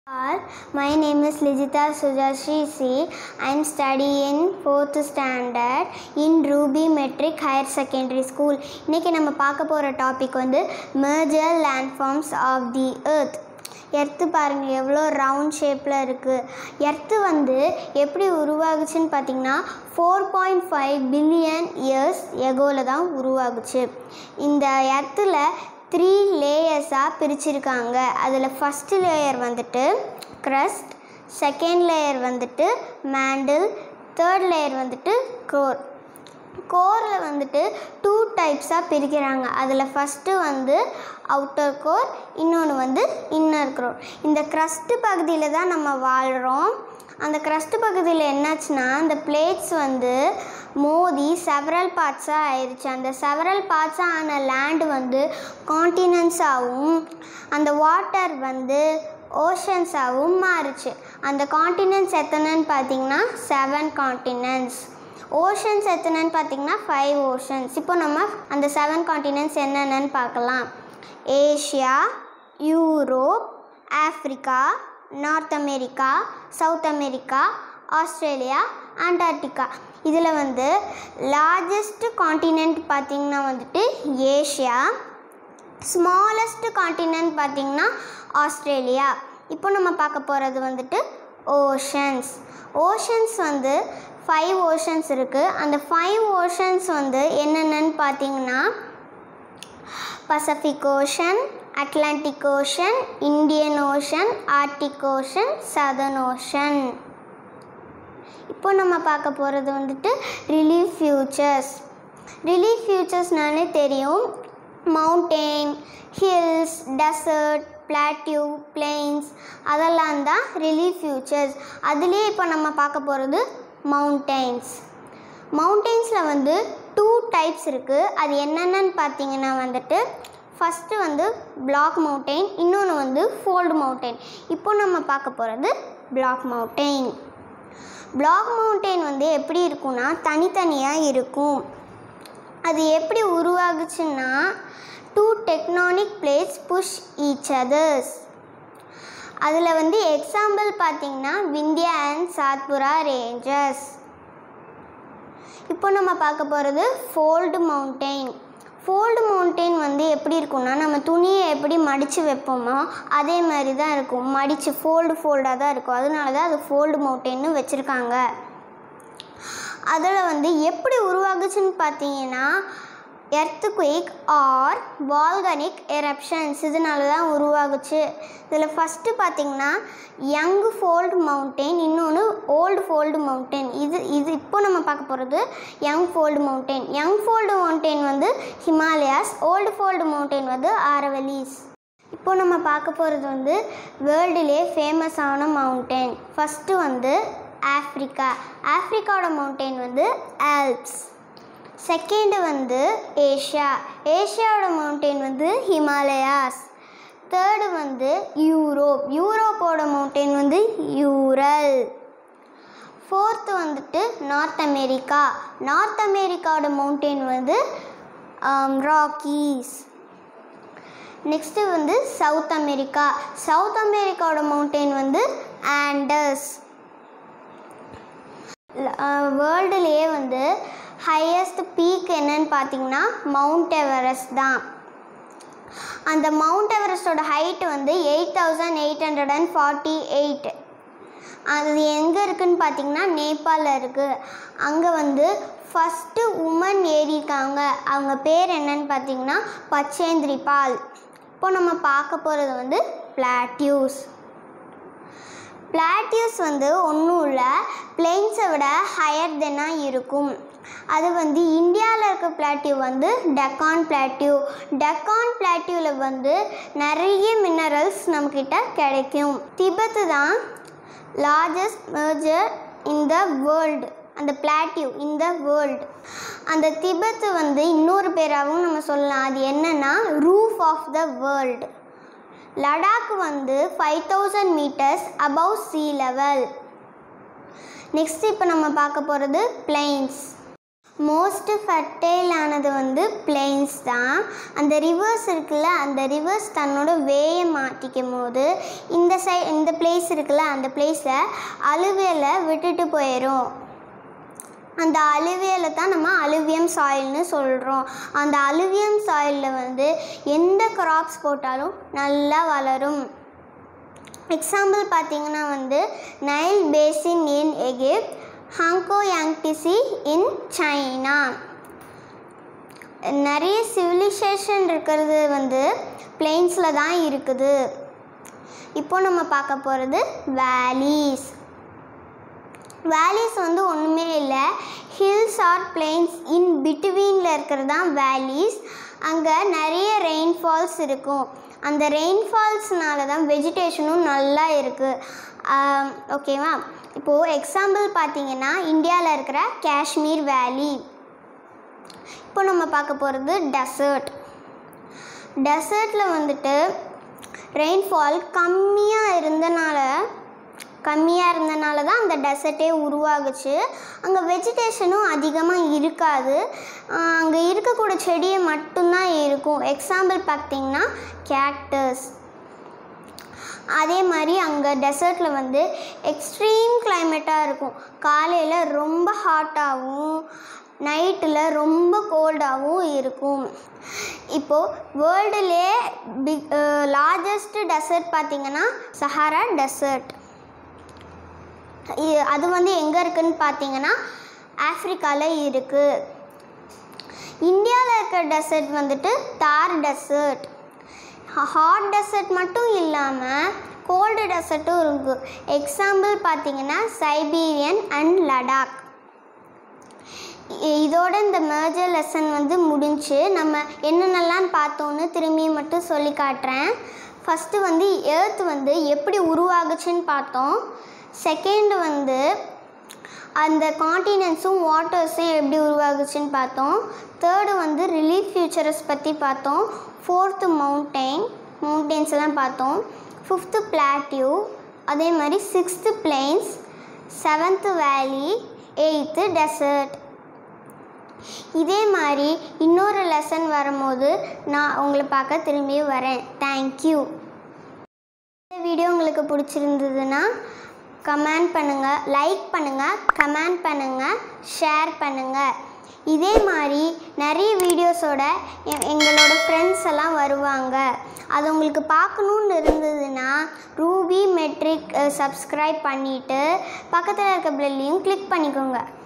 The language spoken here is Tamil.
Hi, my name is Lijita Sujashri C. I am studying 4th standard in Ruby Metric Higher Secondary School. இன்னைக்கு நம்ம பார்க்க போகிற டாபிக் வந்து merger landforms of the earth. Earth பாருங்கள் எவ்வளோ ரவுண்ட் ஷேப்பில் இருக்குது எர்த்து வந்து எப்படி உருவாகுச்சுன்னு பார்த்தீங்கன்னா four point five billion years எகோவில் தான் உருவாகுச்சு இந்த எர்த்தில் த்ரீ லேயர்ஸாக பிரிச்சிருக்காங்க அதில் ஃபஸ்ட்டு லேயர் வந்துட்டு crust செகண்ட் லேயர் வந்துட்டு மேண்டில் தேர்ட் லேயர் வந்துட்டு க்ரோர் கோரில் வந்துட்டு டூ டைப்ஸாக பிரிக்கிறாங்க அதில் ஃபஸ்ட்டு வந்து அவுட்டர் கோர் இன்னொன்று வந்து இன்னர் கோர் இந்த crust பகுதியில் தான் நம்ம வாழ்கிறோம் அந்த crust பகுதியில் என்னாச்சுன்னா அந்த பிளேட்ஸ் வந்து மோதி செவரல் பார்ட்ஸாக ஆயிடுச்சு அந்த செவரல் பார்ட்ஸாக ஆன லேண்டு வந்து காண்டினன்ஸாகவும் அந்த வாட்டர் வந்து ஓஷன்ஸாகவும் மாறுச்சு அந்த காண்டினென்ட்ஸ் எத்தனைன்னு பார்த்தீங்கன்னா செவன் காண்டினென்ட்ஸ் ஓஷன்ஸ் எத்தனைன்னு பார்த்தீங்கன்னா ஃபைவ் ஓஷன்ஸ் இப்போ நம்ம அந்த செவன் காண்டினென்ட்ஸ் என்னென்னு பார்க்கலாம் Asia Europe Africa North America South America Australia Antarctica இதில் வந்து லார்ஜஸ்ட் காண்டினென்ட் பார்த்திங்கன்னா வந்துட்டு ஏஷியா ஸ்மாலஸ்ட் காண்டினென்ட் பார்த்திங்கன்னா ஆஸ்திரேலியா இப்போ நம்ம பார்க்க போகிறது வந்துட்டு ஓஷன்ஸ் ஓஷன்ஸ் வந்து ஃபைவ் ஓஷன்ஸ் இருக்குது அந்த ஃபைவ் ஓஷன்ஸ் வந்து என்னென்னு பார்த்தீங்கன்னா Pacific Ocean Atlantic Ocean Indian Ocean Arctic Ocean Southern Ocean இப்போ நம்ம பார்க்க போகிறது வந்துட்டு ரிலீஃப் ஃபியூச்சர்ஸ் ரிலீஃப் ஃபியூச்சர்ஸ்னாலே தெரியும் mountain hills desert plateau plains அதெல்லாம் தான் ரிலீஃப் ஃபியூச்சர்ஸ் அதுலேயே இப்போ நம்ம பார்க்க போகிறது மவுண்டெயின்ஸ் மவுண்டெயின்ஸில் வந்து டூ டைப்ஸ் இருக்குது அது என்னென்னு பார்த்தீங்கன்னா வந்துட்டு ஃபஸ்ட்டு வந்து பிளாக் மவுண்டெயின் இன்னொன்று வந்து ஃபோல்டு மவுண்டெயின் இப்போ நம்ம பார்க்க போகிறது பிளாக் மவுண்டெயின் பிளாக் மவுண்டெயின் வந்து எப்படி இருக்கும்னா தனித்தனியாக இருக்கும் அது எப்படி உருவாகுச்சுன்னா two tectonic plates push each others அதில் வந்து எக்ஸாம்பிள் பார்த்தீங்கன்னா விந்தியா அண்ட் சாத்புரா ரேஞ்சஸ் இப்போ நம்ம பார்க்க போகிறது ஃபோல்டு மவுண்டெயின் ஃபோல்டு மவுண்டெயின் வந்து எப்படி இருக்கும்னா நம்ம துணியை எப்படி மடித்து வைப்போமோ அதே மாதிரி தான் இருக்கும் மடித்து ஃபோல்டு ஃபோல்டாக தான் இருக்கும் அதனால தான் அது ஃபோல்டு மவுண்டெயின்னு வச்சுருக்காங்க அதில் வந்து எப்படி உருவாகுச்சுன்னு பார்த்தீங்கன்னா எர்த்துக்வேக் ஆர் வால்கனிக் எரப்ஷன்ஸ் இதனால தான் உருவாகுச்சு இதில் ஃபஸ்ட்டு பார்த்தீங்கன்னா யங் ஃபோல்டு மவுண்டெயின் இன்னொன்று ஓல்டு ஃபோல்டு மவுண்டெயின் இது இது இப்போ நம்ம பார்க்க போகிறது young fold mountain young fold mountain வந்து ஹிமாலயாஸ் ஓல்டு ஃபோல்டு மவுண்டெயின் வந்து ஆரவலிஸ் இப்போ நம்ம பார்க்க போகிறது வந்து வேர்ல்டுலே ஃபேமஸான மவுண்டெயின் ஃபஸ்ட்டு வந்து ஆஃப்ரிக்கா ஆஃப்ரிக்காவோட மவுண்டெயின் வந்து ஆல்ப்ஸ் செகண்டு வந்து ஏஷியா ஏஷியாவோட மவுண்டெயின் வந்து ஹிமாலயாஸ் தேர்டு வந்து யூரோப் யூரோப்போட மவுண்டெயின் வந்து யூரல் ஃபோர்த்து வந்துட்டு நார்த் அமெரிக்கா நார்த் அமெரிக்காவோட மவுண்டெயின் வந்து ராக்கீஸ் நெக்ஸ்ட்டு வந்து சவுத் அமெரிக்கா சவுத் அமெரிக்காவோட மவுண்டெயின் வந்து ஆண்டஸ் வேர்ல்டுலேயே வந்து ஹையஸ்ட் பீக் என்னன்னு பார்த்தீங்கன்னா மவுண்ட் எவரெஸ்ட் தான் அந்த மவுண்ட் எவரெஸ்டோட ஹைட் வந்து eight thousand eight hundred and forty eight அது எங்கே இருக்குதுன்னு பார்த்தீங்கன்னா நேபாளில் இருக்குது அங்கே வந்து ஃபஸ்ட்டு உமன் ஏறியிருக்காங்க அவங்க பேர் என்னன்னு பார்த்தீங்கன்னா பச்சேந்திரி பால் இப்போ நம்ம பார்க்க போகிறது வந்து பிளாட்யூஸ் பிளாட்டியூஸ் வந்து ஒன்றும் இல்லை பிளெயின்ஸை விட ஹையர் தென்னாக இருக்கும் அது வந்து இந்தியாவில் இருக்க பிளாட்டியூ வந்து டெக்கான் பிளாட்டியூ டெக்கான் பிளாட்டியூவில் வந்து நிறைய மினரல்ஸ் நம்மக்கிட்ட கிடைக்கும் திபத்து தான் largest major in the world அந்த பிளாட்டியூ இன் த வேர்ல்டு அந்த திபத்து வந்து இன்னொரு பேராகவும் நம்ம சொல்லலாம் அது என்னென்னா roof of the world Ladakh வந்து five thousand metres above sea level next இப்போ நம்ம பார்க்க போகிறது பிளெயின்ஸ் மோஸ்ட் ஃபர்டைல் ஆனது வந்து பிளெயின்ஸ் தான் அந்த ரிவர்ஸ் இருக்குல்ல அந்த ரிவர்ஸ் தன்னோட வேயை மாற்றிக்கும் போது இந்த சை இந்த பிளேஸ் இருக்குல்ல அந்த பிளேஸை அழுவியலை விட்டுட்டு போயிடும் அந்த அலுவியலை தான் நம்ம அலுவியம் சாயில்னு சொல்கிறோம் அந்த அலுவியம் சாயிலில் வந்து எந்த கிராப்ஸ் போட்டாலும் நல்லா வளரும் எக்ஸாம்பிள் பார்த்தீங்கன்னா வந்து Nile basin in Egypt Hwang Ho Yangtze in China நிறைய சிவிலைசேஷன் இருக்கிறது வந்து பிளெயின்ஸில் தான் இருக்குது இப்போ நம்ம பார்க்க போகிறது வேலிஸ் வேலிஸ் வந்து ஒன்றுமே இல்லை ஹில்ஸ் ஆர் பிளெயின்ஸ் இன் பிட்வீனில் இருக்கிறது தான் வேலிஸ் அங்கே நிறைய ரெயின்ஃபால்ஸ் இருக்கும் அந்த ரெயின்ஃபால்ஸ்னால தான் வெஜிடேஷனும் நல்லா இருக்குது ஓகேவா இப்போது எக்ஸாம்பிள் பார்த்தீங்கன்னா இந்தியாவில் இருக்கிற காஷ்மீர் வேலி இப்போ நம்ம பார்க்க போகிறது டெசர்ட் டெசர்ட்டில் வந்துட்டு ரெயின்ஃபால் கம்மியாக இருந்தனால கம்மியாக இருந்தனால தான் அந்த டெசர்ட்டே உருவாகுச்சு அங்கே வெஜிடேஷனும் அதிகமாக இருக்காது அங்கே இருக்கக்கூடிய செடியை மட்டும்தான் இருக்கும் எக்ஸாம்பிள் பார்த்தீங்கன்னா கேக்டஸ் அதே மாதிரி அங்கே டெசர்ட்டில் வந்து எக்ஸ்ட்ரீம் கிளைமேட்டாக இருக்கும் காலையில் ரொம்ப ஹாட்டாகவும் நைட்டில் ரொம்ப கோல்டாகவும் இருக்கும் இப்போது வேர்ல்டுலே பிக் லார்ஜஸ்ட் டெசர்ட் பார்த்திங்கன்னா சஹாரா டெசர்ட் அது வந்து எங்கே இருக்குன்னு பார்த்தீங்கன்னா ஆஃப்ரிக்காவில் இருக்குது இந்தியாவில் இருக்கிற டெசர்ட் வந்துட்டு தார் டெசர்ட் ஹாட் டெசர்ட் மட்டும் இல்லாமல் கோல்டு டெசர்ட்டும் இருக்குது எக்ஸாம்பிள் பார்த்தீங்கன்னா சைபீரியன் அண்ட் லடாக் இதோட இந்த மேஜர் லெசன் வந்து முடிஞ்சு நம்ம என்னென்னலாம் பார்த்தோன்னு திரும்பி மட்டும் சொல்லி காட்டுறேன் ஃபஸ்ட்டு வந்து ஏர்த் வந்து எப்படி உருவாகுச்சுன்னு பார்த்தோம் செகண்ட் வந்து அந்த காண்டினென்ட்ஸும் வாட்டர்ஸும் எப்படி உருவாகுச்சுன்னு பார்த்தோம் தேர்டு வந்து ரிலீஃப் ஃபியூச்சர்ஸ் பற்றி பார்த்தோம் ஃபோர்த்து மவுண்டெயின் மவுண்டெயின்ஸ் எல்லாம் பார்த்தோம் ஃபிஃப்த்து பிளாட்யூ அதே மாதிரி sixth plains seventh valley eighth desert இதே மாதிரி இன்னொரு லெசன் வரும்போது நான் உங்களை பார்க்க திரும்பியும் வரேன் தேங்க்யூ இந்த வீடியோ உங்களுக்கு பிடிச்சிருந்ததுன்னா கமெண்ட் பண்ணுங்கள் லைக் பண்ணுங்கள் கமெண்ட் பண்ணுங்கள் ஷேர் பண்ணுங்கள் இதே மாதிரி நிறைய வீடியோஸோட எ- எங்களோட ஃப்ரெண்ட்ஸ் எல்லாம் வருவாங்க அது உங்களுக்கு பார்க்கணுன்னு இருந்ததுன்னா ரூபி மெட்ரிக் சப்ஸ்கிரைப் பண்ணிவிட்டு பக்கத்தில் இருக்க பெல்லையும் கிளிக் பண்ணிக்கோங்க